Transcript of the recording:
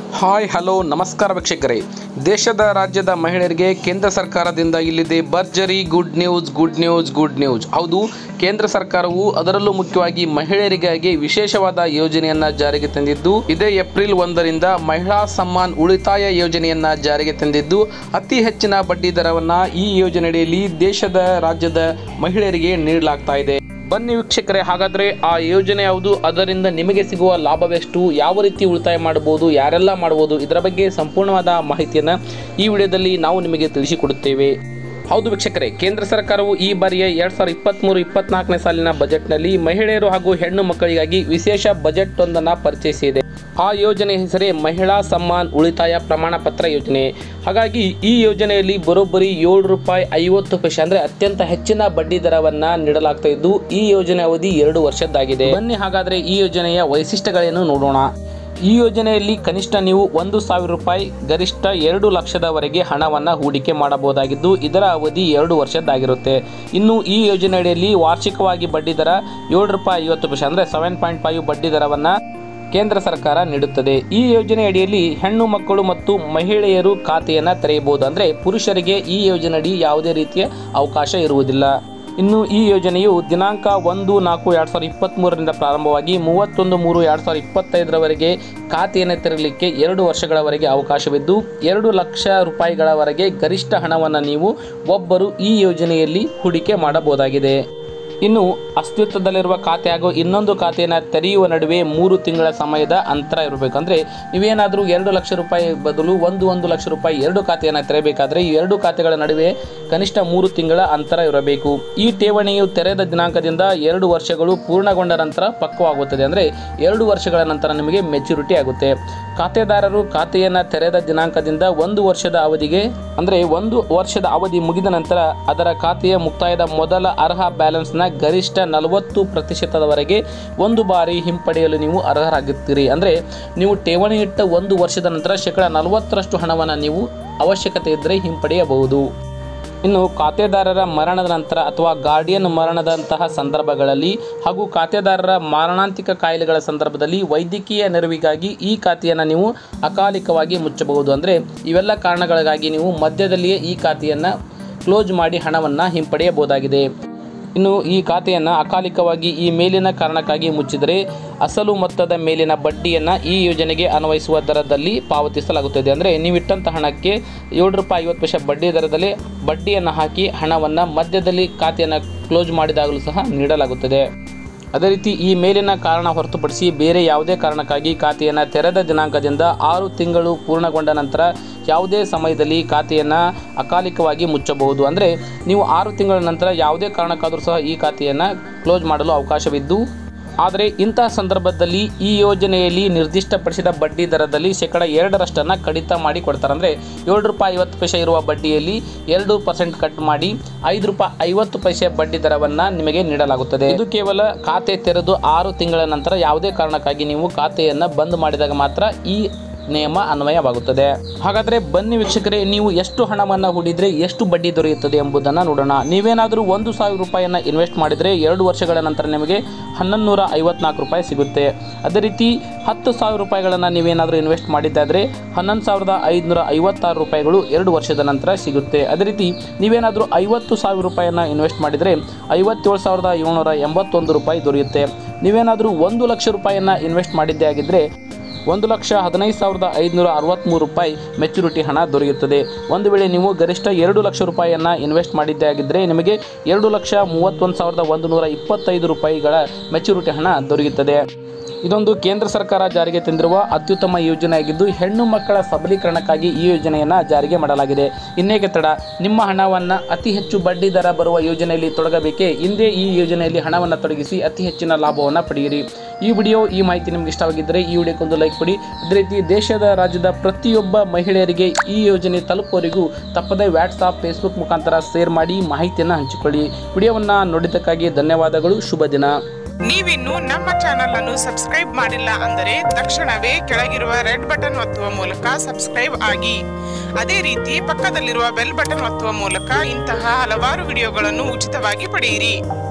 hi hello ನಮಸ್ಕಾರ ವೀಕ್ಷಕರೇ ದೇಶದ ರಾಜ್ಯದ ಮಹಿಳೆಯರಿಗೆ ಕೇಂದ್ರ ಸರ್ಕಾರದಿಂದ ಇಲ್ಲಿದೆ ಭರ್ಜರಿ good news good news good news ಹೌದು ಕೇಂದ್ರ ಸರ್ಕಾರವು ಅದರಲ್ಲೂ ಮುಖ್ಯವಾಗಿ ಮಹಿಳೆಯರಿಗಾಗಿ ವಿಶೇಷವಾದ ಯೋಜನೆಯನ್ನ ಜಾರಿಗೆ ತಂದಿದ್ದು ಇದೇ ಏಪ್ರಿಲ್ ಒಂದರಿಂದ ಮಹಿಳಾ ಸಮ್ಮಾನ್ ಉಳಿತಾಯ ಯೋಜನೆಯನ್ನ ಜಾರಿಗೆ ತಂದಿದ್ದು ಅತಿ ಹೆಚ್ಚಿನ ಬಡ್ಡಿ ದರವನ್ನ ಈ ಯೋಜನೆಯಡಿಯಲ್ಲಿ ದೇಶದ ರಾಜ್ಯದ ಮಹಿಳೆಯರಿಗೆ ನೀಡಲಾಗ್ತಾ ಇದೆ ಬನ್ನಿ ವೀಕ್ಷಕರೇ ಹಾಗಾದರೆ ಆ ಯೋಜನೆ ಯಾವುದು ಅದರಿಂದ ನಿಮಗೆ ಸಿಗುವ ಲಾಭವೆಷ್ಟು ಯಾವ ರೀತಿ ಉಳಿತಾಯ ಮಾಡಬಹುದು ಯಾರೆಲ್ಲ ಮಾಡಬಹುದು ಇದರ ಬಗ್ಗೆ ಸಂಪೂರ್ಣವಾದ ಮಾಹಿತಿಯನ್ನು ಈ ವಿಡಿಯೋದಲ್ಲಿ ನಾವು ನಿಮಗೆ ತಿಳಿಸಿಕೊಡುತ್ತೇವೆ ಹೌದು ವೀಕ್ಷಕರೇ ಕೇಂದ್ರ ಸರ್ಕಾರವು ಈ ಬಾರಿಯ ಎರಡ್ ಸಾವಿರದ ಇಪ್ಪತ್ತ್ಮೂರು ಇಪ್ಪತ್ನಾಲ್ಕನೇ ಸಾಲಿನ ಬಜೆಟ್ನಲ್ಲಿ ಮಹಿಳೆಯರು ಹಾಗೂ ಹೆಣ್ಣು ಮಕ್ಕಳಿಗಾಗಿ ವಿಶೇಷ ಬಜೆಟ್ ಒಂದನ್ನು ಪರಿಚಯಿಸಿದೆ ಆ ಯೋಜನೆ ಹೆಸರೇ ಮಹಿಳಾ ಸಮ್ಮಾನ್ ಉಳಿತಾಯ ಪ್ರಮಾಣ ಪತ್ರ ಯೋಜನೆ ಹಾಗಾಗಿ ಈ ಯೋಜನೆಯಲ್ಲಿ ಬರೋಬ್ಬರಿ ಏಳು ರೂಪಾಯಿ ಐವತ್ತು ಪೈಸೆ ಅಂದ್ರೆ ಅತ್ಯಂತ ಹೆಚ್ಚಿನ ಬಡ್ಡಿ ದರವನ್ನ ನೀಡಲಾಗ್ತಾ ಇದ್ದು ಈ ಯೋಜನೆ ಅವಧಿ ಎರಡು ವರ್ಷದ್ದಾಗಿದೆ ಬನ್ನಿ ಹಾಗಾದ್ರೆ ಈ ಯೋಜನೆಯ ವೈಶಿಷ್ಟ್ಯಗಳೇನು ನೋಡೋಣ ಈ ಯೋಜನೆಯಲ್ಲಿ ಕನಿಷ್ಠ ನೀವು ಒಂದು ಸಾವಿರ ರೂಪಾಯಿ ಗರಿಷ್ಠ ಎರಡು ಲಕ್ಷದವರೆಗೆ ಹಣವನ್ನು ಹೂಡಿಕೆ ಮಾಡಬಹುದಾಗಿದ್ದು ಇದರ ಅವಧಿ ಎರಡು ವರ್ಷದ್ದಾಗಿರುತ್ತೆ ಇನ್ನು ಈ ಯೋಜನೆಯಡಿಯಲ್ಲಿ ವಾರ್ಷಿಕವಾಗಿ ಬಡ್ಡಿ ದರ ಏಳು ರೂಪಾಯಿ ಐವತ್ತು ಪೈಸೆ ಅಂದರೆ ಸೆವೆನ್ ಪಾಯಿಂಟ್ ಫೈವ್ ಬಡ್ಡಿ ದರವನ್ನು ಕೇಂದ್ರ ಸರ್ಕಾರ ನೀಡುತ್ತದೆ ಈ ಯೋಜನೆ ಅಡಿಯಲ್ಲಿ ಹೆಣ್ಣು ಮಕ್ಕಳು ಮತ್ತು ಮಹಿಳೆಯರು ಖಾತೆಯನ್ನು ತೆರೆಯಬಹುದು ಅಂದರೆ ಪುರುಷರಿಗೆ ಈ ಯೋಜನೆಯಡಿ ಯಾವುದೇ ರೀತಿಯ ಅವಕಾಶ ಇರುವುದಿಲ್ಲ ಇನ್ನು ಈ ಯೋಜನೆಯು ದಿನಾಂಕ ಒಂದು ನಾಲ್ಕು ಎರಡು ಸಾವಿರದ ಇಪ್ಪತ್ತ್ಮೂರರಿಂದ ಪ್ರಾರಂಭವಾಗಿ ಮೂವತ್ತೊಂದು ಮೂರು ಎರಡು ಸಾವಿರದ ಇಪ್ಪತ್ತೈದರವರೆಗೆ ಖಾತೆಯನ್ನು ತೆರಲಿಕ್ಕೆ ಎರಡು ವರ್ಷಗಳವರೆಗೆ ಅವಕಾಶವಿದ್ದು ಎರಡು ಲಕ್ಷ ರೂಪಾಯಿಗಳವರೆಗೆ ಗರಿಷ್ಠ ಹಣವನ್ನು ನೀವು ಒಬ್ಬರು ಈ ಯೋಜನೆಯಲ್ಲಿ ಹೂಡಿಕೆ ಮಾಡಬಹುದಾಗಿದೆ ಇನ್ನು ಅಸ್ತಿತ್ವದಲ್ಲಿರುವ ಖಾತೆ ಹಾಗೂ ಇನ್ನೊಂದು ಖಾತೆಯನ್ನು ತೆರೆಯುವ ನಡುವೆ ಮೂರು ತಿಂಗಳ ಸಮಯದ ಅಂತರ ಇರಬೇಕು ಅಂದರೆ ನೀವೇನಾದರೂ ಎರಡು ಲಕ್ಷ ರೂಪಾಯಿ ಬದಲು ಒಂದು ಒಂದು ಲಕ್ಷ ರೂಪಾಯಿ ಎರಡು ಖಾತೆಯನ್ನು ತೆರೆಯಬೇಕಾದ್ರೆ ಈ ಎರಡು ಖಾತೆಗಳ ನಡುವೆ ಕನಿಷ್ಠ ಮೂರು ತಿಂಗಳ ಅಂತರ ಇರಬೇಕು ಈ ಠೇವಣಿಯು ತೆರೆದ ದಿನಾಂಕದಿಂದ ಎರಡು ವರ್ಷಗಳು ಪೂರ್ಣಗೊಂಡ ನಂತರ ಪಕ್ವವಾಗುತ್ತದೆ ಅಂದರೆ ಎರಡು ವರ್ಷಗಳ ನಂತರ ನಿಮಗೆ ಮೆಚುರಿಟಿ ಆಗುತ್ತೆ ಖಾತೆದಾರರು ಖಾತೆಯನ್ನು ತೆರೆದ ದಿನಾಂಕದಿಂದ ಒಂದು ವರ್ಷದ ಅವಧಿಗೆ ಅಂದರೆ ಒಂದು ವರ್ಷದ ಅವಧಿ ಮುಗಿದ ನಂತರ ಅದರ ಖಾತೆಯ ಮುಕ್ತಾಯದ ಮೊದಲ ಅರ್ಹ ಬ್ಯಾಲೆನ್ಸ್ನ ಗರಿಷ್ಠ ನಲವತ್ತು ಪ್ರತಿಶತದವರೆಗೆ ಒಂದು ಬಾರಿ ಹಿಂಪಡೆಯಲು ನೀವು ಅರ್ಹರಾಗುತ್ತೀರಿ ಅಂದರೆ ನೀವು ಠೇವಣಿ ಇಟ್ಟ ಒಂದು ವರ್ಷದ ನಂತರ ಶೇಕಡ ನಲವತ್ತರಷ್ಟು ಹಣವನ್ನು ನೀವು ಅವಶ್ಯಕತೆ ಇದ್ದರೆ ಹಿಂಪಡೆಯಬಹುದು ಇನ್ನು ಖಾತೆದಾರರ ಮರಣದ ನಂತರ ಅಥವಾ ಗಾರ್ಡಿಯನ್ ಮರಣದಂತಹ ಸಂದರ್ಭಗಳಲ್ಲಿ ಹಾಗೂ ಖಾತೆದಾರರ ಮಾರಣಾಂತಿಕ ಕಾಯಿಲೆಗಳ ಸಂದರ್ಭದಲ್ಲಿ ವೈದ್ಯಕೀಯ ನೆರವಿಗಾಗಿ ಈ ಖಾತೆಯನ್ನು ನೀವು ಅಕಾಲಿಕವಾಗಿ ಮುಚ್ಚಬಹುದು ಅಂದರೆ ಇವೆಲ್ಲ ಕಾರಣಗಳಿಗಾಗಿ ನೀವು ಮಧ್ಯದಲ್ಲಿಯೇ ಈ ಖಾತೆಯನ್ನು ಕ್ಲೋಸ್ ಮಾಡಿ ಹಣವನ್ನು ಹಿಂಪಡೆಯಬಹುದಾಗಿದೆ ಇನ್ನು ಈ ಖಾತೆಯನ್ನು ಅಕಾಲಿಕವಾಗಿ ಈ ಮೇಲಿನ ಕಾರಣಕ್ಕಾಗಿ ಮುಚ್ಚಿದರೆ ಅಸಲು ಮೊತ್ತದ ಮೇಲಿನ ಬಡ್ಡಿಯನ್ನು ಈ ಯೋಜನೆಗೆ ಅನ್ವಯಿಸುವ ದರದಲ್ಲಿ ಪಾವತಿಸಲಾಗುತ್ತದೆ ಅಂದರೆ ನೀವಿಟ್ಟಂಥ ಹಣಕ್ಕೆ ಏಳು ರೂಪಾಯಿ ಐವತ್ತು ಪೈಸೆ ಬಡ್ಡಿ ದರದಲ್ಲಿ ಬಡ್ಡಿಯನ್ನು ಹಾಕಿ ಹಣವನ್ನು ಮಧ್ಯದಲ್ಲಿ ಖಾತೆಯನ್ನು ಕ್ಲೋಸ್ ಮಾಡಿದಾಗಲೂ ಸಹ ನೀಡಲಾಗುತ್ತದೆ ಅದೇ ರೀತಿ ಈ ಮೇಲಿನ ಕಾರಣ ಹೊರತುಪಡಿಸಿ ಬೇರೆ ಯಾವುದೇ ಕಾರಣಕ್ಕಾಗಿ ಖಾತೆಯನ್ನು ತೆರೆದ ದಿನಾಂಕದಿಂದ ಆರು ತಿಂಗಳು ಪೂರ್ಣಗೊಂಡ ನಂತರ ಯಾವುದೇ ಸಮಯದಲ್ಲಿ ಖಾತೆಯನ್ನು ಅಕಾಲಿಕವಾಗಿ ಮುಚ್ಚಬಹುದು ಅಂದರೆ ನೀವು ಆರು ತಿಂಗಳ ನಂತರ ಯಾವುದೇ ಕಾರಣಕ್ಕಾದರೂ ಸಹ ಈ ಖಾತೆಯನ್ನು ಕ್ಲೋಸ್ ಮಾಡಲು ಅವಕಾಶವಿದ್ದು ಆದರೆ ಇಂತಹ ಸಂದರ್ಭದಲ್ಲಿ ಈ ಯೋಜನೆಯಲ್ಲಿ ನಿರ್ದಿಷ್ಟಪಡಿಸಿದ ಬಡ್ಡಿ ದರದಲ್ಲಿ ಶೇಕಡ ಎರಡರಷ್ಟನ್ನು ಕಡಿತ ಮಾಡಿ ಕೊಡ್ತಾರೆ ಅಂದರೆ ಏಳು ರೂಪಾಯಿ ಐವತ್ತು ಪೈಸೆ ಇರುವ ಬಡ್ಡಿಯಲ್ಲಿ ಎರಡು ಪರ್ಸೆಂಟ್ ಕಟ್ ಮಾಡಿ ಐದು ರೂಪಾಯಿ ಐವತ್ತು ಪೈಸೆ ಬಡ್ಡಿ ದರವನ್ನು ನಿಮಗೆ ನೀಡಲಾಗುತ್ತದೆ ಇದು ಕೇವಲ ಖಾತೆ ತೆರೆದು ಆರು ತಿಂಗಳ ನಂತರ ಯಾವುದೇ ಕಾರಣಕ್ಕಾಗಿ ನೀವು ಖಾತೆಯನ್ನು ಬಂದ್ ಮಾಡಿದಾಗ ಮಾತ್ರ ಈ ನಿಯಮ ಅನ್ವಯವಾಗುತ್ತದೆ ಹಾಗಾದರೆ ಬನ್ನಿ ವೀಕ್ಷಕರೇ ನೀವು ಎಷ್ಟು ಹಣವನ್ನು ಹೂಡಿದರೆ ಎಷ್ಟು ಬಡ್ಡಿ ದೊರೆಯುತ್ತದೆ ಎಂಬುದನ್ನು ನೋಡೋಣ ನೀವೇನಾದರೂ ಒಂದು ಸಾವಿರ ರೂಪಾಯಿಯನ್ನು ಇನ್ವೆಸ್ಟ್ ಮಾಡಿದರೆ ಎರಡು ವರ್ಷಗಳ ನಂತರ ನಿಮಗೆ ಹನ್ನೊಂದು ನೂರ ಐವತ್ನಾಲ್ಕು ರೂಪಾಯಿ ಸಿಗುತ್ತೆ ಅದೇ ರೀತಿ ಹತ್ತು ಸಾವಿರ ರೂಪಾಯಿಗಳನ್ನು ನೀವೇನಾದರೂ ಇನ್ವೆಸ್ಟ್ ಮಾಡಿದ್ದಾದರೆ ಹನ್ನೊಂದು ಸಾವಿರದ ಐದುನೂರ ಐವತ್ತಾರು ರೂಪಾಯಿಗಳು ಎರಡು ವರ್ಷದ ನಂತರ ಸಿಗುತ್ತೆ ಅದೇ ರೀತಿ ನೀವೇನಾದರೂ ಐವತ್ತು ಸಾವಿರ ರೂಪಾಯಿಯನ್ನು ಇನ್ವೆಸ್ಟ್ ಮಾಡಿದರೆ ಐವತ್ತೇಳು ಸಾವಿರದ ಏಳ್ನೂರ ಎಂಬತ್ತೊಂದು ರೂಪಾಯಿ ದೊರೆಯುತ್ತೆ ನೀವೇನಾದರೂ ಒಂದು ಲಕ್ಷ ರೂಪಾಯಿಯನ್ನು ಇನ್ವೆಸ್ಟ್ ಮಾಡಿದ್ದೇ ಆಗಿದ್ದರೆ ಒಂದು ಲಕ್ಷ ಹದಿನೈದು ಸಾವಿರದ ಐದುನೂರ ಅರವತ್ತ್ಮೂರು ರೂಪಾಯಿ ಮೆಚುರಿಟಿ ಹಣ ದೊರೆಯುತ್ತದೆ ಒಂದು ವೇಳೆ ನೀವು ಗರಿಷ್ಠ ಎರಡು ಲಕ್ಷ ರೂಪಾಯಿಯನ್ನು ಇನ್ವೆಸ್ಟ್ ಮಾಡಿದ್ದೇ ಆಗಿದ್ದರೆ ನಿಮಗೆ ಎರಡು ಲಕ್ಷ ಮೂವತ್ತೊಂದು ಸಾವಿರದ ಒಂದು ನೂರ ಇಪ್ಪತ್ತೈದು ರೂಪಾಯಿಗಳ ಮೆಚುರಿಟಿ ಹಣ ದೊರೆಯುತ್ತದೆ ಇದೊಂದು ಕೇಂದ್ರ ಸರ್ಕಾರ ಜಾರಿಗೆ ತಂದಿರುವ ಅತ್ಯುತ್ತಮ ಯೋಜನೆಯಾಗಿದ್ದು ಹೆಣ್ಣು ಮಕ್ಕಳ ಸಬಲೀಕರಣಕ್ಕಾಗಿ ಈ ಯೋಜನೆಯನ್ನು ಜಾರಿಗೆ ಮಾಡಲಾಗಿದೆ ಇನ್ನೇಕೆ ತಡ ನಿಮ್ಮ ಹಣವನ್ನು ಅತಿ ಹೆಚ್ಚು ಬಡ್ಡಿ ದರ ಬರುವ ಯೋಜನೆಯಲ್ಲಿ ತೊಡಗಬೇಕೇ ಹಿಂದೆ ಈ ಯೋಜನೆಯಲ್ಲಿ ಹಣವನ್ನು ತೊಡಗಿಸಿ ಅತಿ ಹೆಚ್ಚಿನ ಲಾಭವನ್ನು ಪಡೆಯಿರಿ ಈ ವಿಡಿಯೋ ಈ ಮಾಹಿತಿ ನಿಮಗೆ ಇಷ್ಟವಾಗಿದ್ದರೆ ಈ ವಿಡಿಯೋಕ್ಕೊಂದು ಲೈಕ್ ಕೊಡಿ ಅದೇ ರೀತಿ ದೇಶದ ರಾಜ್ಯದ ಪ್ರತಿಯೊಬ್ಬ ಮಹಿಳೆಯರಿಗೆ ಈ ಯೋಜನೆ ತಲುಪುವವರೆಗೂ ತಪ್ಪದೇ ವ್ಯಾಟ್ಸಾಪ್ ಫೇಸ್ಬುಕ್ ಮುಖಾಂತರ ಶೇರ್ ಮಾಡಿ ಮಾಹಿತಿಯನ್ನು ಹಂಚಿಕೊಳ್ಳಿ ವಿಡಿಯೋವನ್ನು ನೋಡಿದ್ದಕ್ಕಾಗಿ ಧನ್ಯವಾದಗಳು ಶುಭ ದಿನ ನೀವಿನ್ನು ನಮ್ಮ ಚಾನೆಲ್ ಅನ್ನು ಸಬ್ಸ್ಕ್ರೈಬ್ ಮಾಡಿಲ್ಲ ಅಂದರೆ ತಕ್ಷಣವೇ ಕೆಳಗಿರುವ ರೆಡ್ ಬಟನ್ ಒತ್ತುವ ಮೂಲಕ ಸಬ್ಸ್ಕ್ರೈಬ್ ಆಗಿ ಅದೇ ರೀತಿ ಪಕ್ಕದಲ್ಲಿರುವ ಬೆಲ್ ಬಟನ್ ಒತ್ತುವ ಮೂಲಕ ಇಂತಹ ಹಲವಾರು ವಿಡಿಯೋಗಳನ್ನು ಉಚಿತವಾಗಿ ಪಡೆಯಿರಿ